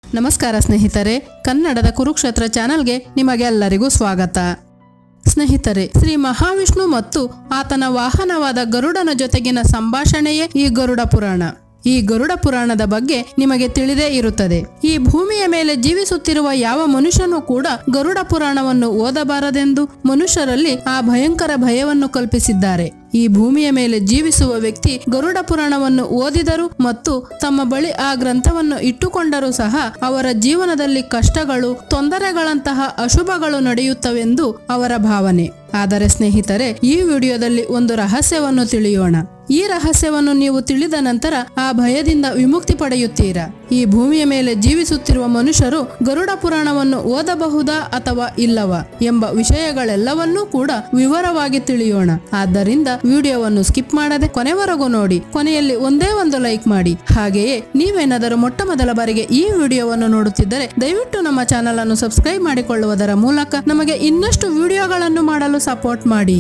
ನಮಸ್ಕಾರ ಸ್ನೇಹಿತರೆ ಕನ್ನಡದ ಕುರುಕ್ಷೇತ್ರ ಚಾನೆಲ್ಗೆ ನಿಮಗೆಲ್ಲರಿಗೂ ಸ್ವಾಗತ ಸ್ನೇಹಿತರೆ ಶ್ರೀ ಮಹಾವಿಷ್ಣು ಮತ್ತು ಆತನ ವಾಹನವಾದ ಗರುಡನ ಜೊತೆಗಿನ ಸಂಭಾಷಣೆಯೇ ಈ ಗರುಡ ಪುರಾಣ ಈ ಗರುಡ ಪುರಾಣದ ಬಗ್ಗೆ ನಿಮಗೆ ತಿಳಿದೇ ಇರುತ್ತದೆ ಈ ಭೂಮಿಯ ಮೇಲೆ ಜೀವಿಸುತ್ತಿರುವ ಯಾವ ಮನುಷ್ಯನೂ ಕೂಡ ಗರುಡ ಪುರಾಣವನ್ನು ಓದಬಾರದೆಂದು ಮನುಷ್ಯರಲ್ಲಿ ಆ ಭಯಂಕರ ಭಯವನ್ನು ಕಲ್ಪಿಸಿದ್ದಾರೆ ಈ ಭೂಮಿಯ ಮೇಲೆ ಜೀವಿಸುವ ವ್ಯಕ್ತಿ ಗರುಡ ಪುರಾಣವನ್ನು ಓದಿದರು ಮತ್ತು ತಮ್ಮ ಬಳಿ ಆ ಗ್ರಂಥವನ್ನು ಇಟ್ಟುಕೊಂಡರೂ ಸಹ ಅವರ ಜೀವನದಲ್ಲಿ ಕಷ್ಟಗಳು ತೊಂದರೆಗಳಂತಹ ಅಶುಭಗಳು ನಡೆಯುತ್ತವೆಂದು ಅವರ ಭಾವನೆ ಆದರೆ ಸ್ನೇಹಿತರೆ ಈ ವಿಡಿಯೋದಲ್ಲಿ ಒಂದು ರಹಸ್ಯವನ್ನು ತಿಳಿಯೋಣ ಈ ರಹಸ್ಯವನ್ನು ನೀವು ತಿಳಿದ ನಂತರ ಆ ಭಯದಿಂದ ವಿಮುಕ್ತಿ ಪಡೆಯುತ್ತೀರಾ ಈ ಭೂಮಿಯ ಮೇಲೆ ಜೀವಿಸುತ್ತಿರುವ ಮನುಷ್ಯರು ಗರುಡ ಪುರಾಣವನ್ನು ಓದಬಹುದಾ ಅಥವಾ ಇಲ್ಲವಾ ಎಂಬ ವಿಷಯಗಳೆಲ್ಲವನ್ನೂ ಕೂಡ ವಿವರವಾಗಿ ತಿಳಿಯೋಣ ಆದ್ದರಿಂದ ವಿಡಿಯೋವನ್ನು ಸ್ಕಿಪ್ ಮಾಡದೆ ಕೊನೆವರೆಗೂ ನೋಡಿ ಕೊನೆಯಲ್ಲಿ ಒಂದೇ ಒಂದು ಲೈಕ್ ಮಾಡಿ ಹಾಗೆಯೇ ನೀವೇನಾದರೂ ಮೊಟ್ಟ ಮೊದಲ ಬಾರಿಗೆ ಈ ವಿಡಿಯೋವನ್ನು ನೋಡುತ್ತಿದ್ದರೆ ದಯವಿಟ್ಟು ನಮ್ಮ ಚಾನಲ್ ಅನ್ನು ಸಬ್ಸ್ಕ್ರೈಬ್ ಮಾಡಿಕೊಳ್ಳುವುದರ ಮೂಲಕ ನಮಗೆ ಇನ್ನಷ್ಟು ವಿಡಿಯೋಗಳನ್ನು ಮಾಡಲು ಸಪೋರ್ಟ್ ಮಾಡಿ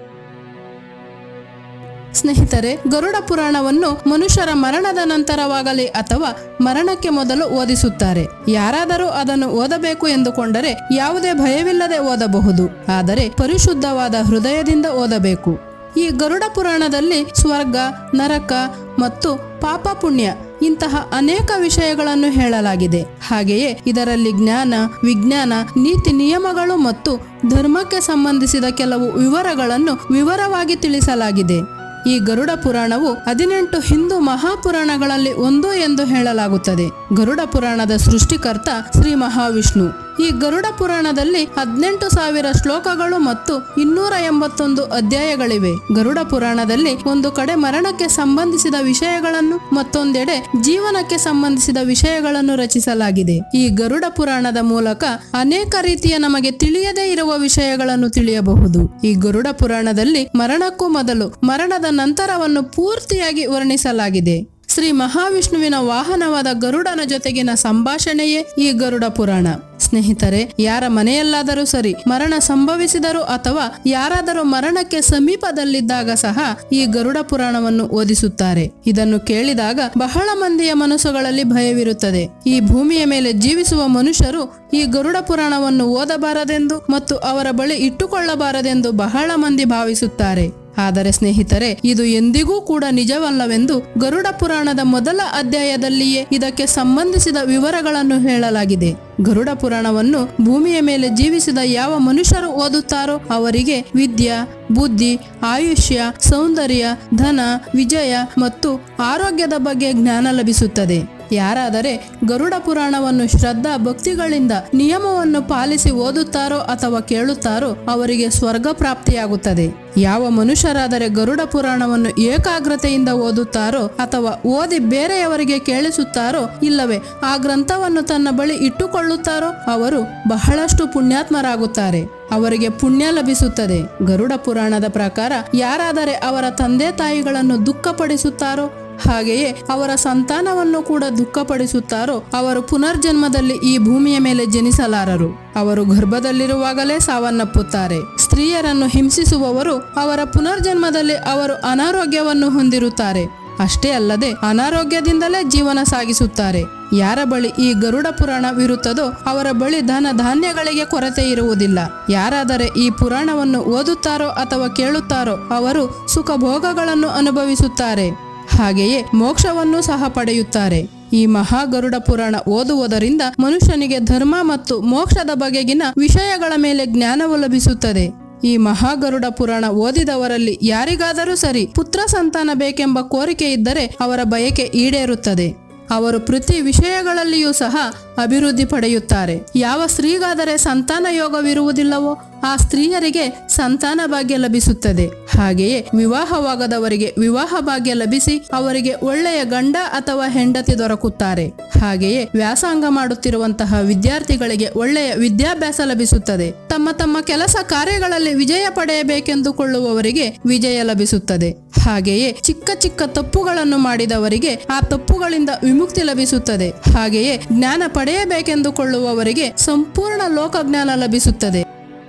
ಸ್ನೇಹಿತರೆ ಗರುಡ ಪುರಾಣವನ್ನು ಮನುಷ್ಯರ ಮರಣದ ನಂತರವಾಗಲಿ ಅಥವಾ ಮರಣಕ್ಕೆ ಮೊದಲು ಓದಿಸುತ್ತಾರೆ ಯಾರಾದರೂ ಅದನ್ನು ಓದಬೇಕು ಎಂದುಕೊಂಡರೆ ಯಾವುದೇ ಭಯವಿಲ್ಲದೆ ಓದಬಹುದು ಆದರೆ ಪರಿಶುದ್ಧವಾದ ಹೃದಯದಿಂದ ಓದಬೇಕು ಈ ಗರುಡ ಪುರಾಣದಲ್ಲಿ ಸ್ವರ್ಗ ನರಕ ಮತ್ತು ಪಾಪ ಪುಣ್ಯ ಇಂತಹ ಅನೇಕ ವಿಷಯಗಳನ್ನು ಹೇಳಲಾಗಿದೆ ಹಾಗೆಯೇ ಇದರಲ್ಲಿ ಜ್ಞಾನ ವಿಜ್ಞಾನ ನೀತಿ ನಿಯಮಗಳು ಮತ್ತು ಧರ್ಮಕ್ಕೆ ಸಂಬಂಧಿಸಿದ ಕೆಲವು ವಿವರಗಳನ್ನು ವಿವರವಾಗಿ ತಿಳಿಸಲಾಗಿದೆ ಈ ಗರುಡ ಪುರಾಣವು ಹದಿನೆಂಟು ಹಿಂದೂ ಮಹಾಪುರಾಣಗಳಲ್ಲಿ ಒಂದು ಎಂದು ಹೇಳಲಾಗುತ್ತದೆ ಗರುಡ ಪುರಾಣದ ಸೃಷ್ಟಿಕರ್ತ ಶ್ರೀ ಮಹಾವಿಷ್ಣು ಈ ಗರುಡ ಪುರಾಣದಲ್ಲಿ ಹದಿನೆಂಟು ಸಾವಿರ ಶ್ಲೋಕಗಳು ಮತ್ತು ಇನ್ನೂರ ಎಂಬತ್ತೊಂದು ಅಧ್ಯಾಯಗಳಿವೆ ಗರುಡ ಪುರಾಣದಲ್ಲಿ ಒಂದು ಕಡೆ ಮರಣಕ್ಕೆ ಸಂಬಂಧಿಸಿದ ವಿಷಯಗಳನ್ನು ಮತ್ತೊಂದೆಡೆ ಜೀವನಕ್ಕೆ ಸಂಬಂಧಿಸಿದ ವಿಷಯಗಳನ್ನು ರಚಿಸಲಾಗಿದೆ ಈ ಗರುಡ ಪುರಾಣದ ಮೂಲಕ ಅನೇಕ ರೀತಿಯ ನಮಗೆ ತಿಳಿಯದೇ ಇರುವ ವಿಷಯಗಳನ್ನು ತಿಳಿಯಬಹುದು ಈ ಗರುಡ ಪುರಾಣದಲ್ಲಿ ಮರಣಕ್ಕೂ ಮೊದಲು ಮರಣದ ನಂತರವನ್ನು ಪೂರ್ತಿಯಾಗಿ ವರ್ಣಿಸಲಾಗಿದೆ ಶ್ರೀ ಮಹಾವಿಷ್ಣುವಿನ ವಾಹನವಾದ ಗರುಡನ ಜೊತೆಗಿನ ಸಂಭಾಷಣೆಯೇ ಈ ಗರುಡ ಪುರಾಣ ಸ್ನೇಹಿತರೆ ಯಾರ ಮನೆಯಲ್ಲಾದರೂ ಸರಿ ಮರಣ ಸಂಭವಿಸಿದರೂ ಅಥವಾ ಯಾರಾದರೂ ಮರಣಕ್ಕೆ ಸಮೀಪದಲ್ಲಿದ್ದಾಗ ಸಹ ಈ ಗರುಡ ಪುರಾಣವನ್ನು ಓದಿಸುತ್ತಾರೆ ಇದನ್ನು ಕೇಳಿದಾಗ ಬಹಳ ಮಂದಿಯ ಮನಸ್ಸುಗಳಲ್ಲಿ ಭಯವಿರುತ್ತದೆ ಈ ಭೂಮಿಯ ಮೇಲೆ ಜೀವಿಸುವ ಮನುಷ್ಯರು ಈ ಗರುಡ ಪುರಾಣವನ್ನು ಓದಬಾರದೆಂದು ಮತ್ತು ಅವರ ಬಳಿ ಇಟ್ಟುಕೊಳ್ಳಬಾರದೆಂದು ಬಹಳ ಮಂದಿ ಭಾವಿಸುತ್ತಾರೆ ಆದರೆ ಸ್ನೇಹಿತರೆ ಇದು ಎಂದಿಗೂ ಕೂಡ ನಿಜವಲ್ಲವೆಂದು ಗರುಡ ಪುರಾಣದ ಮೊದಲ ಅಧ್ಯಾಯದಲ್ಲಿಯೇ ಇದಕ್ಕೆ ಸಂಬಂಧಿಸಿದ ವಿವರಗಳನ್ನು ಹೇಳಲಾಗಿದೆ ಗರುಡ ಪುರಾಣವನ್ನು ಭೂಮಿಯ ಮೇಲೆ ಜೀವಿಸಿದ ಯಾವ ಮನುಷ್ಯರು ಓದುತ್ತಾರೋ ಅವರಿಗೆ ವಿದ್ಯಾ ಬುದ್ಧಿ ಆಯುಷ್ಯ ಸೌಂದರ್ಯ ಧನ ವಿಜಯ ಮತ್ತು ಆರೋಗ್ಯದ ಬಗ್ಗೆ ಜ್ಞಾನ ಲಭಿಸುತ್ತದೆ ಯಾರಾದರೆ ಗರುಡ ಪುರಾಣವನ್ನು ಶ್ರದ್ಧಾ ಭಕ್ತಿಗಳಿಂದ ನಿಯಮವನ್ನು ಪಾಲಿಸಿ ಓದುತ್ತಾರೋ ಅಥವಾ ಕೇಳುತ್ತಾರೋ ಅವರಿಗೆ ಸ್ವರ್ಗ ಪ್ರಾಪ್ತಿಯಾಗುತ್ತದೆ ಯಾವ ಮನುಷ್ಯರಾದರೆ ಗರುಡ ಪುರಾಣವನ್ನು ಏಕಾಗ್ರತೆಯಿಂದ ಓದುತ್ತಾರೋ ಅಥವಾ ಓದಿ ಬೇರೆಯವರಿಗೆ ಕೇಳಿಸುತ್ತಾರೋ ಇಲ್ಲವೇ ಆ ಗ್ರಂಥವನ್ನು ತನ್ನ ಬಳಿ ಇಟ್ಟುಕೊಳ್ಳುತ್ತಾರೋ ಅವರು ಬಹಳಷ್ಟು ಪುಣ್ಯಾತ್ಮರಾಗುತ್ತಾರೆ ಅವರಿಗೆ ಪುಣ್ಯ ಲಭಿಸುತ್ತದೆ ಗರುಡ ಪುರಾಣದ ಪ್ರಕಾರ ಯಾರಾದರೆ ಅವರ ತಂದೆ ತಾಯಿಗಳನ್ನು ದುಃಖಪಡಿಸುತ್ತಾರೋ ಹಾಗೆಯೇ ಅವರ ಸಂತಾನವನ್ನು ಕೂಡ ದುಃಖಪಡಿಸುತ್ತಾರೋ ಅವರು ಪುನರ್ಜನ್ಮದಲ್ಲಿ ಈ ಭೂಮಿಯ ಮೇಲೆ ಜನಿಸಲಾರರು ಅವರು ಗರ್ಭದಲ್ಲಿರುವಾಗಲೇ ಸಾವನ್ನಪ್ಪುತ್ತಾರೆ ಸ್ತ್ರೀಯರನ್ನು ಹಿಂಸಿಸುವವರು ಅವರ ಪುನರ್ಜನ್ಮದಲ್ಲಿ ಅವರು ಅನಾರೋಗ್ಯವನ್ನು ಹೊಂದಿರುತ್ತಾರೆ ಅಷ್ಟೇ ಅಲ್ಲದೆ ಅನಾರೋಗ್ಯದಿಂದಲೇ ಜೀವನ ಸಾಗಿಸುತ್ತಾರೆ ಯಾರ ಬಳಿ ಈ ಗರುಡ ಪುರಾಣವಿರುತ್ತದೋ ಅವರ ಬಳಿ ಧನ ಧಾನ್ಯಗಳಿಗೆ ಕೊರತೆ ಇರುವುದಿಲ್ಲ ಯಾರಾದರೆ ಈ ಪುರಾಣವನ್ನು ಓದುತ್ತಾರೋ ಅಥವಾ ಕೇಳುತ್ತಾರೋ ಅವರು ಸುಖ ಭೋಗಗಳನ್ನು ಅನುಭವಿಸುತ್ತಾರೆ ಹಾಗೆಯೇ ಮೋಕ್ಷವನ್ನು ಸಹ ಪಡೆಯುತ್ತಾರೆ ಈ ಮಹಾಗರುಡ ಪುರಾಣ ಓದುವುದರಿಂದ ಮನುಷ್ಯನಿಗೆ ಧರ್ಮ ಮತ್ತು ಮೋಕ್ಷದ ಬಗೆಗಿನ ವಿಷಯಗಳ ಮೇಲೆ ಜ್ಞಾನವು ಲಭಿಸುತ್ತದೆ ಈ ಮಹಾಗರುಡ ಪುರಾಣ ಓದಿದವರಲ್ಲಿ ಯಾರಿಗಾದರೂ ಸರಿ ಪುತ್ರ ಸಂತಾನ ಬೇಕೆಂಬ ಕೋರಿಕೆ ಇದ್ದರೆ ಅವರ ಬಯಕೆ ಈಡೇರುತ್ತದೆ ಅವರು ಪ್ರತಿ ವಿಷಯಗಳಲ್ಲಿಯೂ ಸಹ ಅಭಿವೃದ್ಧಿ ಪಡೆಯುತ್ತಾರೆ ಯಾವ ಸ್ತ್ರೀಗಾದರೆ ಸಂತಾನ ಯೋಗವಿರುವುದಿಲ್ಲವೋ ಆ ಸ್ತ್ರೀಯರಿಗೆ ಸಂತಾನ ಭಾಗ್ಯ ಲಭಿಸುತ್ತದೆ ಹಾಗೆಯೇ ವಿವಾಹವಾಗದವರಿಗೆ ವಿವಾಹ ಭಾಗ್ಯ ಲಭಿಸಿ ಅವರಿಗೆ ಒಳ್ಳೆಯ ಗಂಡ ಅಥವಾ ಹೆಂಡತಿ ದೊರಕುತ್ತಾರೆ ಹಾಗೆಯೇ ವ್ಯಾಸಂಗ ಮಾಡುತ್ತಿರುವಂತಹ ವಿದ್ಯಾರ್ಥಿಗಳಿಗೆ ಒಳ್ಳೆಯ ವಿದ್ಯಾಭ್ಯಾಸ ಲಭಿಸುತ್ತದೆ ತಮ್ಮ ತಮ್ಮ ಕೆಲಸ ಕಾರ್ಯಗಳಲ್ಲಿ ವಿಜಯ ಪಡೆಯಬೇಕೆಂದುಕೊಳ್ಳುವವರಿಗೆ ವಿಜಯ ಲಭಿಸುತ್ತದೆ ಹಾಗೆಯೇ ಚಿಕ್ಕ ಚಿಕ್ಕ ತಪ್ಪುಗಳನ್ನು ಮಾಡಿದವರಿಗೆ ಆ ತಪ್ಪುಗಳಿಂದ ವಿಮುಕ್ತಿ ಲಭಿಸುತ್ತದೆ ಹಾಗೆಯೇ ಜ್ಞಾನ ಪಡೆಯಬೇಕೆಂದುಕೊಳ್ಳುವವರಿಗೆ ಸಂಪೂರ್ಣ ಲೋಕಜ್ಞಾನ ಲಭಿಸುತ್ತದೆ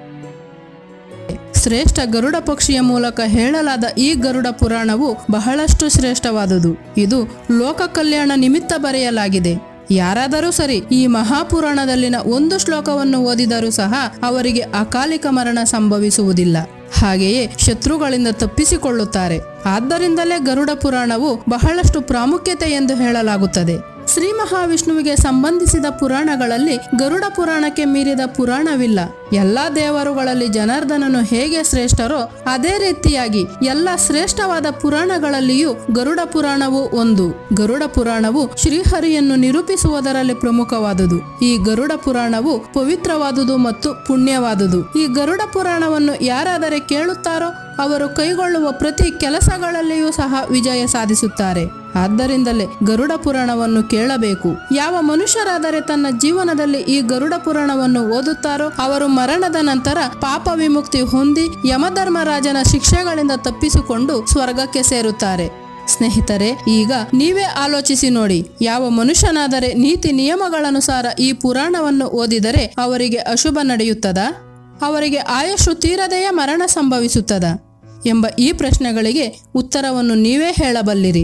ಶ್ರೇಷ್ಠ ಗರುಡ ಪಕ್ಷಿಯ ಮೂಲಕ ಹೇಳಲಾದ ಈ ಗರುಡ ಪುರಾಣವು ಬಹಳಷ್ಟು ಶ್ರೇಷ್ಠವಾದುದು ಇದು ಲೋಕ ಕಲ್ಯಾಣ ನಿಮಿತ್ತ ಬರೆಯಲಾಗಿದೆ ಯಾರಾದರೂ ಸರಿ ಈ ಮಹಾಪುರಾಣದಲ್ಲಿನ ಒಂದು ಶ್ಲೋಕವನ್ನು ಓದಿದರೂ ಸಹ ಅವರಿಗೆ ಅಕಾಲಿಕ ಮರಣ ಸಂಭವಿಸುವುದಿಲ್ಲ ಹಾಗೆಯೇ ಶತ್ರುಗಳಿಂದ ತಪ್ಪಿಸಿಕೊಳ್ಳುತ್ತಾರೆ ಆದ್ದರಿಂದಲೇ ಗರುಡ ಪುರಾಣವು ಬಹಳಷ್ಟು ಪ್ರಾಮುಖ್ಯತೆ ಎಂದು ಹೇಳಲಾಗುತ್ತದೆ ಶ್ರೀ ಮಹಾವಿಷ್ಣುವಿಗೆ ಸಂಬಂಧಿಸಿದ ಪುರಾಣಗಳಲ್ಲಿ ಗರುಡ ಪುರಾಣಕ್ಕೆ ಮೀರಿದ ಪುರಾಣವಿಲ್ಲ ಎಲ್ಲಾ ದೇವರುಗಳಲ್ಲಿ ಜನಾರ್ದನನು ಹೇಗೆ ಶ್ರೇಷ್ಠರೋ ಅದೇ ರೀತಿಯಾಗಿ ಎಲ್ಲ ಶ್ರೇಷ್ಠವಾದ ಪುರಾಣಗಳಲ್ಲಿಯೂ ಗರುಡ ಪುರಾಣವು ಒಂದು ಗರುಡ ಪುರಾಣವು ಶ್ರೀಹರಿಯನ್ನು ನಿರೂಪಿಸುವುದರಲ್ಲಿ ಪ್ರಮುಖವಾದುದು ಈ ಗರುಡ ಪುರಾಣವು ಪವಿತ್ರವಾದುದು ಮತ್ತು ಪುಣ್ಯವಾದುದು ಈ ಗರುಡ ಪುರಾಣವನ್ನು ಯಾರಾದರೆ ಕೇಳುತ್ತಾರೋ ಅವರು ಕೈಗೊಳ್ಳುವ ಪ್ರತಿ ಕೆಲಸಗಳಲ್ಲಿಯೂ ಸಹ ವಿಜಯ ಸಾಧಿಸುತ್ತಾರೆ ಆದ್ದರಿಂದಲೇ ಗರುಡ ಪುರಾಣವನ್ನು ಕೇಳಬೇಕು ಯಾವ ಮನುಷ್ಯರಾದರೆ ತನ್ನ ಜೀವನದಲ್ಲಿ ಈ ಗರುಡ ಪುರಾಣವನ್ನು ಓದುತ್ತಾರೋ ಅವರು ಮರಣದ ನಂತರ ಪಾಪ ವಿಮುಕ್ತಿ ಹೊಂದಿ ಯಮಧರ್ಮರಾಜನ ಶಿಕ್ಷೆಗಳಿಂದ ತಪ್ಪಿಸಿಕೊಂಡು ಸ್ವರ್ಗಕ್ಕೆ ಸೇರುತ್ತಾರೆ ಸ್ನೇಹಿತರೆ ಈಗ ನೀವೇ ಆಲೋಚಿಸಿ ನೋಡಿ ಯಾವ ಮನುಷ್ಯನಾದರೆ ನೀತಿ ನಿಯಮಗಳನುಸಾರ ಈ ಪುರಾಣವನ್ನು ಓದಿದರೆ ಅವರಿಗೆ ಅಶುಭ ನಡೆಯುತ್ತದಾ ಅವರಿಗೆ ಆಯುಷು ತೀರದೆಯೇ ಮರಣ ಸಂಭವಿಸುತ್ತದಾ ಎಂಬ ಈ ಪ್ರಶ್ನೆಗಳಿಗೆ ಉತ್ತರವನ್ನು ನೀವೇ ಹೇಳಬಲ್ಲಿರಿ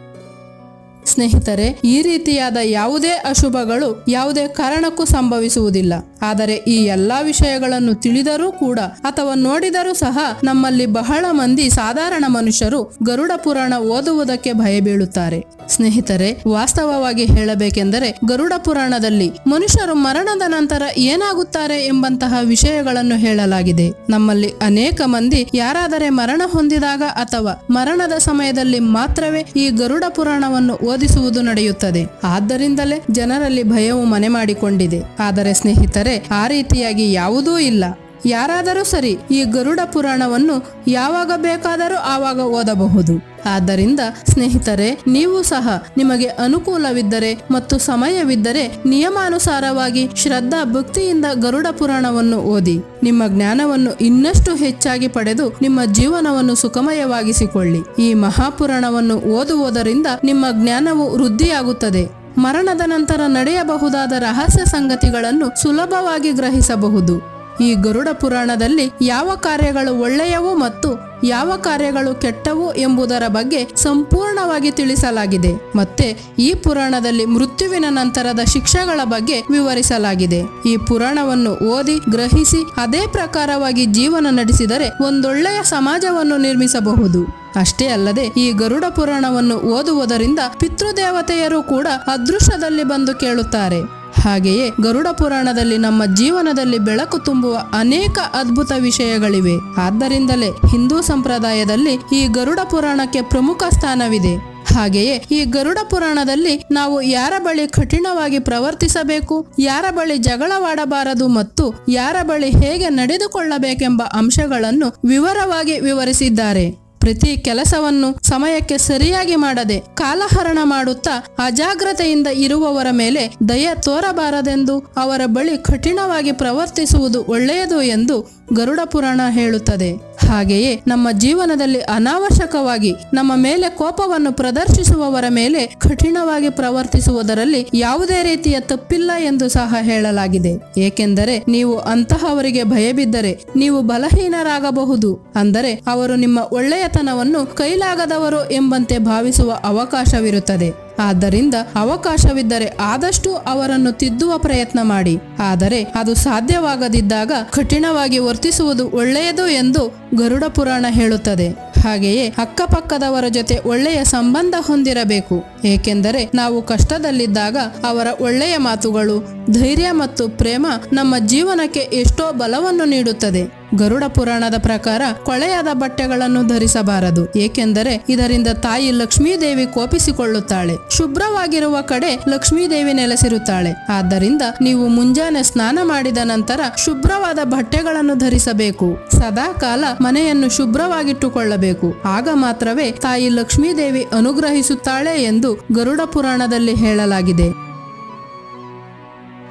ಸ್ನೇಹಿತರೆ ಈ ರೀತಿಯಾದ ಯಾವುದೇ ಅಶುಭಗಳು ಯಾವುದೇ ಕಾರಣಕ್ಕೂ ಸಂಭವಿಸುವುದಿಲ್ಲ ಆದರೆ ಈ ಎಲ್ಲಾ ವಿಷಯಗಳನ್ನು ತಿಳಿದರೂ ಕೂಡ ಅಥವಾ ನೋಡಿದರೂ ಸಹ ನಮ್ಮಲ್ಲಿ ಬಹಳ ಮಂದಿ ಸಾಧಾರಣ ಮನುಷ್ಯರು ಗರುಡ ಪುರಾಣ ಓದುವುದಕ್ಕೆ ಭಯಬೀಳುತ್ತಾರೆ ಸ್ನೇಹಿತರೆ ವಾಸ್ತವವಾಗಿ ಹೇಳಬೇಕೆಂದರೆ ಗರುಡ ಪುರಾಣದಲ್ಲಿ ಮನುಷ್ಯರು ಮರಣದ ನಂತರ ಏನಾಗುತ್ತಾರೆ ಎಂಬಂತಹ ವಿಷಯಗಳನ್ನು ಹೇಳಲಾಗಿದೆ ನಮ್ಮಲ್ಲಿ ಅನೇಕ ಮಂದಿ ಯಾರಾದರೆ ಮರಣ ಹೊಂದಿದಾಗ ಅಥವಾ ಮರಣದ ಸಮಯದಲ್ಲಿ ಮಾತ್ರವೇ ಈ ಗರುಡ ಪುರಾಣವನ್ನು ಓದಿಸುವುದು ನಡೆಯುತ್ತದೆ ಆದ್ದರಿಂದಲೇ ಜನರಲ್ಲಿ ಭಯವು ಮನೆ ಮಾಡಿಕೊಂಡಿದೆ ಆದರೆ ಸ್ನೇಹಿತರೆ ಆ ರೀತಿಯಾಗಿ ಯಾವುದೂ ಇಲ್ಲ ಯಾರಾದರೂ ಸರಿ ಈ ಗರುಡ ಪುರಾಣವನ್ನು ಯಾವಾಗ ಬೇಕಾದರೂ ಆವಾಗ ಓದಬಹುದು ಆದ್ದರಿಂದ ಸ್ನೇಹಿತರೆ ನೀವು ಸಹ ನಿಮಗೆ ಅನುಕೂಲವಿದ್ದರೆ ಮತ್ತು ಸಮಯವಿದ್ದರೆ ನಿಯಮಾನುಸಾರವಾಗಿ ಶ್ರದ್ಧಾ ಭಕ್ತಿಯಿಂದ ಗರುಡ ಪುರಾಣವನ್ನು ಓದಿ ನಿಮ್ಮ ಜ್ಞಾನವನ್ನು ಇನ್ನಷ್ಟು ಹೆಚ್ಚಾಗಿ ಪಡೆದು ನಿಮ್ಮ ಜೀವನವನ್ನು ಸುಖಮಯವಾಗಿಸಿಕೊಳ್ಳಿ ಈ ಮಹಾಪುರಾಣವನ್ನು ಓದುವುದರಿಂದ ನಿಮ್ಮ ಜ್ಞಾನವು ವೃದ್ಧಿಯಾಗುತ್ತದೆ ಮರಣದ ನಂತರ ನಡೆಯಬಹುದಾದ ರಹಸ್ಯ ಸಂಗತಿಗಳನ್ನು ಸುಲಭವಾಗಿ ಗ್ರಹಿಸಬಹುದು ಈ ಗರುಡ ಪುರಾಣದಲ್ಲಿ ಯಾವ ಕಾರ್ಯಗಳು ಒಳ್ಳೆಯವು ಮತ್ತು ಯಾವ ಕಾರ್ಯಗಳು ಕೆಟ್ಟವು ಎಂಬುದರ ಬಗ್ಗೆ ಸಂಪೂರ್ಣವಾಗಿ ತಿಳಿಸಲಾಗಿದೆ ಮತ್ತೆ ಈ ಪುರಾಣದಲ್ಲಿ ಮೃತ್ಯುವಿನ ನಂತರದ ಶಿಕ್ಷೆಗಳ ಬಗ್ಗೆ ವಿವರಿಸಲಾಗಿದೆ ಈ ಪುರಾಣವನ್ನು ಓದಿ ಗ್ರಹಿಸಿ ಅದೇ ಪ್ರಕಾರವಾಗಿ ಜೀವನ ನಡೆಸಿದರೆ ಒಂದೊಳ್ಳೆಯ ಸಮಾಜವನ್ನು ನಿರ್ಮಿಸಬಹುದು ಅಷ್ಟೇ ಅಲ್ಲದೆ ಈ ಗರುಡ ಪುರಾಣವನ್ನು ಓದುವುದರಿಂದ ಪಿತೃದೇವತೆಯರು ಕೂಡ ಅದೃಶ್ಯದಲ್ಲಿ ಬಂದು ಕೇಳುತ್ತಾರೆ ಹಾಗೆಯೇ ಗರುಡ ಪುರಾಣದಲ್ಲಿ ನಮ್ಮ ಜೀವನದಲ್ಲಿ ಬೆಳಕು ತುಂಬುವ ಅನೇಕ ಅದ್ಭುತ ವಿಷಯಗಳಿವೆ ಆದ್ದರಿಂದಲೇ ಹಿಂದೂ ಸಂಪ್ರದಾಯದಲ್ಲಿ ಈ ಗರುಡ ಪುರಾಣಕ್ಕೆ ಪ್ರಮುಖ ಸ್ಥಾನವಿದೆ ಹಾಗೆಯೇ ಈ ಗರುಡ ಪುರಾಣದಲ್ಲಿ ನಾವು ಯಾರ ಬಳಿ ಕಠಿಣವಾಗಿ ಪ್ರವರ್ತಿಸಬೇಕು ಯಾರ ಬಳಿ ಜಗಳವಾಡಬಾರದು ಮತ್ತು ಯಾರ ಬಳಿ ಹೇಗೆ ನಡೆದುಕೊಳ್ಳಬೇಕೆಂಬ ಅಂಶಗಳನ್ನು ವಿವರವಾಗಿ ವಿವರಿಸಿದ್ದಾರೆ ಪ್ರತಿ ಕೆಲಸವನ್ನು ಸಮಯಕ್ಕೆ ಸರಿಯಾಗಿ ಮಾಡದೆ ಕಾಲಹರಣ ಮಾಡುತ್ತಾ ಅಜಾಗ್ರತೆಯಿಂದ ಇರುವವರ ಮೇಲೆ ದಯ ತೋರಬಾರದೆಂದು ಅವರ ಬಳಿ ಕಠಿಣವಾಗಿ ಪ್ರವರ್ತಿಸುವುದು ಒಳ್ಳೆಯದು ಎಂದು ಗರುಡ ಪುರಾಣ ಹೇಳುತ್ತದೆ ಹಾಗೆಯೇ ನಮ್ಮ ಜೀವನದಲ್ಲಿ ಅನಾವಶ್ಯಕವಾಗಿ ನಮ್ಮ ಮೇಲೆ ಕೋಪವನ್ನು ಪ್ರದರ್ಶಿಸುವವರ ಮೇಲೆ ಕಠಿಣವಾಗಿ ಪ್ರವರ್ತಿಸುವುದರಲ್ಲಿ ಯಾವುದೇ ರೀತಿಯ ತಪ್ಪಿಲ್ಲ ಎಂದು ಸಹ ಹೇಳಲಾಗಿದೆ ಏಕೆಂದರೆ ನೀವು ಅಂತಹವರಿಗೆ ಭಯಬಿದ್ದರೆ ನೀವು ಬಲಹೀನರಾಗಬಹುದು ಅಂದರೆ ಅವರು ನಿಮ್ಮ ಒಳ್ಳೆಯತನವನ್ನು ಕೈಲಾಗದವರು ಎಂಬಂತೆ ಭಾವಿಸುವ ಅವಕಾಶವಿರುತ್ತದೆ ಆದ್ದರಿಂದ ಅವಕಾಶವಿದ್ದರೆ ಆದಷ್ಟು ಅವರನ್ನು ತಿದ್ದುವ ಪ್ರಯತ್ನ ಮಾಡಿ ಆದರೆ ಅದು ಸಾಧ್ಯವಾಗದಿದ್ದಾಗ ಕಠಿಣವಾಗಿ ವರ್ತಿಸುವುದು ಒಳ್ಳೆಯದು ಎಂದು ಗರುಡ ಪುರಾಣ ಹೇಳುತ್ತದೆ ಹಾಗೆಯೇ ಅಕ್ಕಪಕ್ಕದವರ ಜೊತೆ ಒಳ್ಳೆಯ ಸಂಬಂಧ ಹೊಂದಿರಬೇಕು ಏಕೆಂದರೆ ನಾವು ಕಷ್ಟದಲ್ಲಿದ್ದಾಗ ಅವರ ಒಳ್ಳೆಯ ಮಾತುಗಳು ಧೈರ್ಯ ಮತ್ತು ಪ್ರೇಮ ನಮ್ಮ ಜೀವನಕ್ಕೆ ಎಷ್ಟೋ ಬಲವನ್ನು ನೀಡುತ್ತದೆ ಗರುಡ ಪುರಾಣದ ಪ್ರಕಾರ ಕೊಳೆಯಾದ ಬಟ್ಟೆಗಳನ್ನು ಧರಿಸಬಾರದು ಏಕೆಂದರೆ ಇದರಿಂದ ತಾಯಿ ಲಕ್ಷ್ಮೀದೇವಿ ಕೋಪಿಸಿಕೊಳ್ಳುತ್ತಾಳೆ ಶುಭ್ರವಾಗಿರುವ ಕಡೆ ಲಕ್ಷ್ಮೀದೇವಿ ನೆಲೆಸಿರುತ್ತಾಳೆ ಆದ್ದರಿಂದ ನೀವು ಮುಂಜಾನೆ ಸ್ನಾನ ಮಾಡಿದ ನಂತರ ಶುಭ್ರವಾದ ಬಟ್ಟೆಗಳನ್ನು ಧರಿಸಬೇಕು ಸದಾ ಕಾಲ ಮನೆಯನ್ನು ಶುಭ್ರವಾಗಿಟ್ಟುಕೊಳ್ಳಬೇಕು ಆಗ ಮಾತ್ರವೇ ತಾಯಿ ಲಕ್ಷ್ಮೀದೇವಿ ಅನುಗ್ರಹಿಸುತ್ತಾಳೆ ಎಂದು ಗರುಡ ಪುರಾಣದಲ್ಲಿ ಹೇಳಲಾಗಿದೆ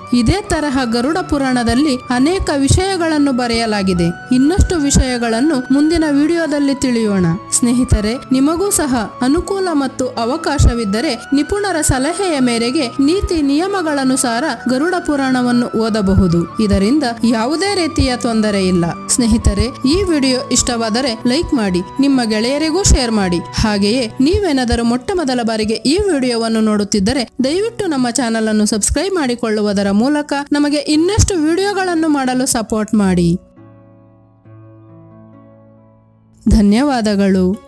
ಇದೇ ತರಹ ಗರುಡ ಪುರಾಣದಲ್ಲಿ ಅನೇಕ ವಿಷಯಗಳನ್ನು ಬರೆಯಲಾಗಿದೆ ಇನ್ನಷ್ಟು ವಿಷಯಗಳನ್ನು ಮುಂದಿನ ವಿಡಿಯೋದಲ್ಲಿ ತಿಳಿಯೋಣ ಸ್ನೇಹಿತರೆ ನಿಮಗೂ ಸಹ ಅನುಕೂಲ ಮತ್ತು ಅವಕಾಶವಿದ್ದರೆ ನಿಪುಣರ ಸಲಹೆಯ ಮೇರೆಗೆ ನೀತಿ ನಿಯಮಗಳನುಸಾರ ಗರುಡ ಪುರಾಣವನ್ನು ಓದಬಹುದು ಇದರಿಂದ ಯಾವುದೇ ರೀತಿಯ ತೊಂದರೆ ಇಲ್ಲ ಸ್ನೇಹಿತರೆ ಈ ವಿಡಿಯೋ ಇಷ್ಟವಾದರೆ ಲೈಕ್ ಮಾಡಿ ನಿಮ್ಮ ಗೆಳೆಯರಿಗೂ ಶೇರ್ ಮಾಡಿ ಹಾಗೆಯೇ ನೀವೇನಾದರೂ ಮೊಟ್ಟ ಮೊದಲ ಬಾರಿಗೆ ಈ ವಿಡಿಯೋವನ್ನು ನೋಡುತ್ತಿದ್ದರೆ ದಯವಿಟ್ಟು ನಮ್ಮ ಚಾನಲ್ ಅನ್ನು ಸಬ್ಸ್ಕ್ರೈಬ್ ಮಾಡಿಕೊಳ್ಳುವುದರ ಮೂಲಕ ನಮಗೆ ಇನ್ನಷ್ಟು ವಿಡಿಯೋಗಳನ್ನು ಮಾಡಲು ಸಪೋರ್ಟ್ ಮಾಡಿ ಧನ್ಯವಾದಗಳು